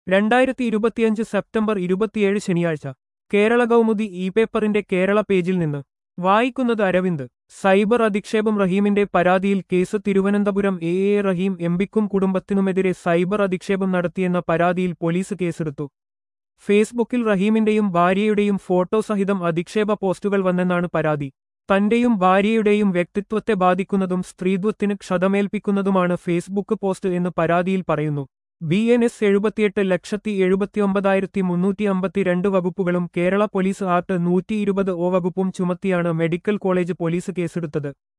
രണ്ടായിരത്തി ഇരുപത്തിയഞ്ച് സെപ്റ്റംബർ ഇരുപത്തിയേഴ് ശനിയാഴ്ച കേരള കൗമുദി ഇ പേപ്പറിന്റെ കേരള പേജിൽ നിന്ന് വായിക്കുന്നത് അരവിന്ദ് സൈബർ അധിക്ഷേപം റഹീമിന്റെ പരാതിയിൽ case Thiruvananthapuram A A Rahim എംപിക്കും കുടുംബത്തിനുമെതിരെ സൈബർ അധിക്ഷേപം നടത്തിയെന്ന പരാതിയിൽ പോലീസ് കേസെടുത്തു ഫേസ്ബുക്കിൽ റഹീമിന്റെയും ഭാര്യയുടെയും ഫോട്ടോ സഹിതം അധിക്ഷേപ പോസ്റ്റുകൾ വന്നെന്നാണ് പരാതി തന്റെയും ഭാര്യയുടെയും വ്യക്തിത്വത്തെ ബാധിക്കുന്നതും സ്ത്രീത്വത്തിന് ക്ഷതമേൽപ്പിക്കുന്നതുമാണ് ഫേസ്ബുക്ക് പോസ്റ്റ് എന്ന് പരാതിയിൽ പറയുന്നു ബി എൻ എസ് എഴുപത്തിയെട്ട് ലക്ഷത്തി എഴുപത്തിയൊമ്പതായിരത്തി മുന്നൂറ്റി അമ്പത്തിരണ്ട് വകുപ്പുകളും കേരള പോലീസ് ആക്ട് നൂറ്റി ഇരുപത് ഒ വകുപ്പും ചുമത്തിയാണ് മെഡിക്കൽ കോളേജ് പോലീസ് കേസെടുത്തത്